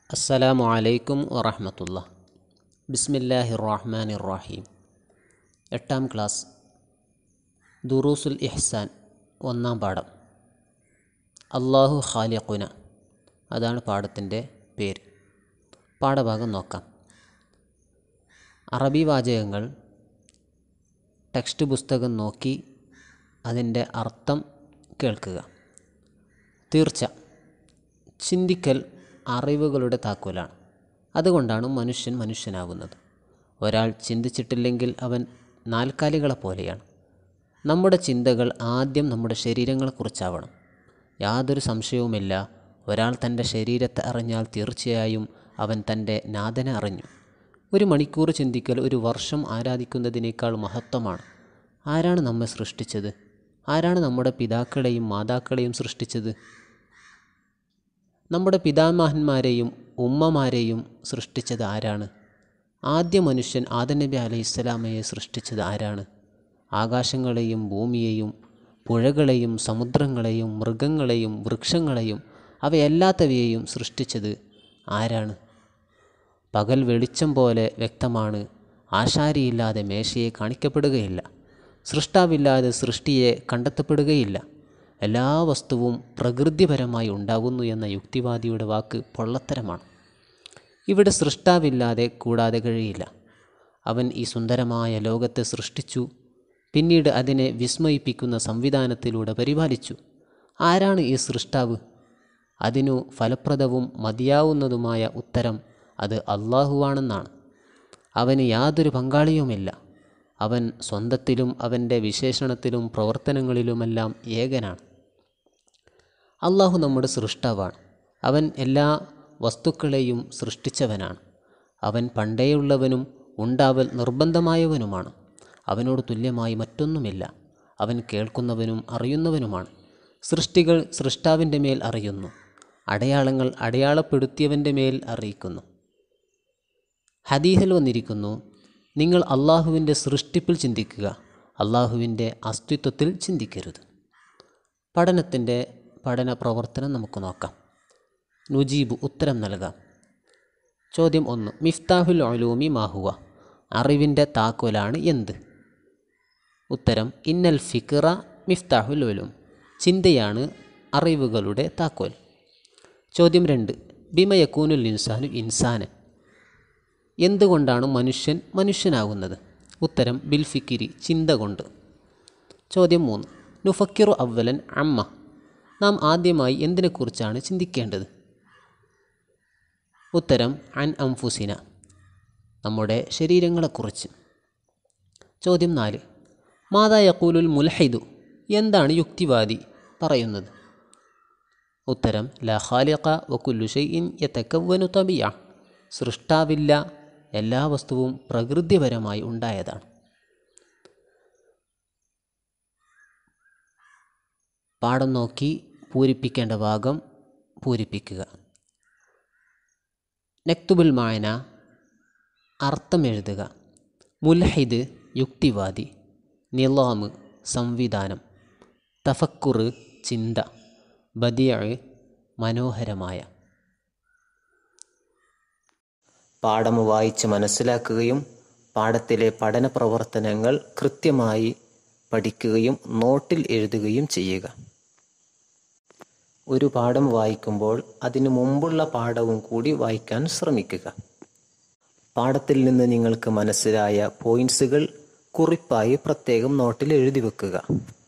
അസ്സലാമു അലൈക്കും വറഹമത്തുള്ള ബിസ്മില്ലാഹി റഹ്മാൻ റഹീം എട്ടാം ക്ലാസ് ദുറൂസുൽ ഇഹ്സാൻ ഒന്നാം പാഠം അള്ളാഹു ഖാലിഖുന അതാണ് പാഠത്തിൻ്റെ പേര് പാഠഭാഗം നോക്കാം അറബി വാചകങ്ങൾ ടെക്സ്റ്റ് പുസ്തകം നോക്കി അതിൻ്റെ അർത്ഥം കേൾക്കുക തീർച്ച ചിന്തിക്കൽ അറിവുകളുടെ താക്കോലാണ് അതുകൊണ്ടാണ് മനുഷ്യൻ മനുഷ്യനാകുന്നത് ഒരാൾ ചിന്തിച്ചിട്ടില്ലെങ്കിൽ അവൻ നാൽക്കാലികളെ പോലെയാണ് നമ്മുടെ ചിന്തകൾ ആദ്യം നമ്മുടെ ശരീരങ്ങളെക്കുറിച്ചാവണം യാതൊരു സംശയവുമില്ല ഒരാൾ തൻ്റെ ശരീരത്തെ അറിഞ്ഞാൽ തീർച്ചയായും അവൻ തൻ്റെ നാഥനെ അറിഞ്ഞു ഒരു മണിക്കൂർ ചിന്തിക്കൽ ഒരു വർഷം ആരാധിക്കുന്നതിനേക്കാൾ മഹത്വമാണ് ആരാണ് നമ്മെ സൃഷ്ടിച്ചത് ആരാണ് നമ്മുടെ പിതാക്കളെയും മാതാക്കളെയും സൃഷ്ടിച്ചത് നമ്മുടെ പിതാമഹന്മാരെയും ഉമ്മമാരെയും സൃഷ്ടിച്ചത് ആരാണ് ആദ്യ മനുഷ്യൻ ആദം നബി അലൈഹി ഇസ്ലാമയെ സൃഷ്ടിച്ചത് ആരാണ് ആകാശങ്ങളെയും ഭൂമിയെയും പുഴകളെയും സമുദ്രങ്ങളെയും മൃഗങ്ങളെയും വൃക്ഷങ്ങളെയും അവയല്ലാത്തവയെയും സൃഷ്ടിച്ചത് ആരാണ് പകൽ വെളിച്ചം പോലെ വ്യക്തമാണ് ആശാരിയില്ലാതെ മേശയെ കാണിക്കപ്പെടുകയില്ല സൃഷ്ടാവില്ലാതെ സൃഷ്ടിയെ കണ്ടെത്തപ്പെടുകയില്ല എല്ലാ വസ്തുവും പ്രകൃതിപരമായി ഉണ്ടാകുന്നു എന്ന യുക്തിവാദിയുടെ വാക്ക് പൊള്ളത്തരമാണ് ഇവിടെ സൃഷ്ടാവില്ലാതെ കൂടാതെ കഴിയില്ല അവൻ ഈ സുന്ദരമായ ലോകത്തെ സൃഷ്ടിച്ചു പിന്നീട് അതിനെ വിസ്മയിപ്പിക്കുന്ന സംവിധാനത്തിലൂടെ പരിപാലിച്ചു ആരാണ് ഈ സൃഷ്ടാവ് അതിനു ഫലപ്രദവും മതിയാവുന്നതുമായ ഉത്തരം അത് അള്ളാഹുവാണെന്നാണ് അവന് യാതൊരു പങ്കാളിയുമില്ല അവൻ സ്വന്തത്തിലും അവൻ്റെ വിശേഷണത്തിലും പ്രവർത്തനങ്ങളിലുമെല്ലാം ഏകനാണ് അള്ളാഹു നമ്മുടെ സൃഷ്ടാവാണ് അവൻ എല്ലാ വസ്തുക്കളെയും സൃഷ്ടിച്ചവനാണ് അവൻ പണ്ടേയുള്ളവനും ഉണ്ടാവൽ നിർബന്ധമായവനുമാണ് അവനോട് തുല്യമായി മറ്റൊന്നുമില്ല അവൻ കേൾക്കുന്നവനും അറിയുന്നവനുമാണ് സൃഷ്ടികൾ സൃഷ്ടാവിൻ്റെ മേൽ അറിയുന്നു അടയാളങ്ങൾ അടയാളപ്പെടുത്തിയവൻ്റെ മേൽ അറിയിക്കുന്നു ഹദീഹിൽ വന്നിരിക്കുന്നു നിങ്ങൾ അള്ളാഹുവിൻ്റെ സൃഷ്ടിപ്പിൽ ചിന്തിക്കുക അള്ളാഹുവിൻ്റെ അസ്തിത്വത്തിൽ ചിന്തിക്കരുത് പഠനത്തിൻ്റെ പഠന പ്രവർത്തനം നമുക്ക് നോക്കാം നുജീബ് ഉത്തരം നൽകാം ചോദ്യം ഒന്ന് മിഫ്താഹുൽ ഒലൂമി മാഹുവ അറിവിൻ്റെ താക്കോലാണ് എന്ത് ഉത്തരം ഇന്നൽ ഫിക്റ മിഫ്താഹുൽ ഒലൂം ചിന്തയാണ് അറിവുകളുടെ താക്കോൽ ചോദ്യം രണ്ട് ബിമയക്കൂനുൽ ഇൻസാനു ഇൻസാനൻ എന്തുകൊണ്ടാണ് മനുഷ്യൻ മനുഷ്യനാകുന്നത് ഉത്തരം ബിൽ ഫിക്കിരി ചിന്ത കൊണ്ട് ചോദ്യം മൂന്ന് നുഫക്കിറു അവലൻ അമ്മ നാം ആദ്യമായി എന്തിനെക്കുറിച്ചാണ് ചിന്തിക്കേണ്ടത് ഉത്തരം അൻ അംഫുസിന നമ്മുടെ ശരീരങ്ങളെക്കുറിച്ച് ചോദ്യം നാല് മാതാ യക്കൂലുൽ മുൽഹിദു എന്താണ് യുക്തിവാദി പറയുന്നത് ഉത്തരം ല ഖാലിഖ വക്കുല്ലു ഷൈഇൻ യതക്കവ്വനു തബിയ സൃഷ്ടാവില്ല എല്ലാ വസ്തുവും പ്രകൃതിപരമായി ഉണ്ടായതാണ് പാഠം നോക്കി പൂരിപ്പിക്കേണ്ട ഭാഗം പൂരിപ്പിക്കുക നക്തുബുൽ മായന അർത്ഥം എഴുതുക മുൽഹിദ് യുക്തിവാദി നിലാമ് സംവിധാനം തഫക്കുറ് ചിന്ത ബദിയ മനോഹരമായ പാഠം വായിച്ച് മനസ്സിലാക്കുകയും പാഠത്തിലെ പഠന പ്രവർത്തനങ്ങൾ കൃത്യമായി പഠിക്കുകയും നോട്ടിൽ എഴുതുകയും ചെയ്യുക ഒരു പാഠം വായിക്കുമ്പോൾ അതിനു മുമ്പുള്ള പാഠവും കൂടി വായിക്കാൻ ശ്രമിക്കുക പാഠത്തിൽ നിന്ന് നിങ്ങൾക്ക് മനസ്സിലായ പോയിന്റ്സുകൾ കുറിപ്പായി പ്രത്യേകം നോട്ടിൽ എഴുതി വെക്കുക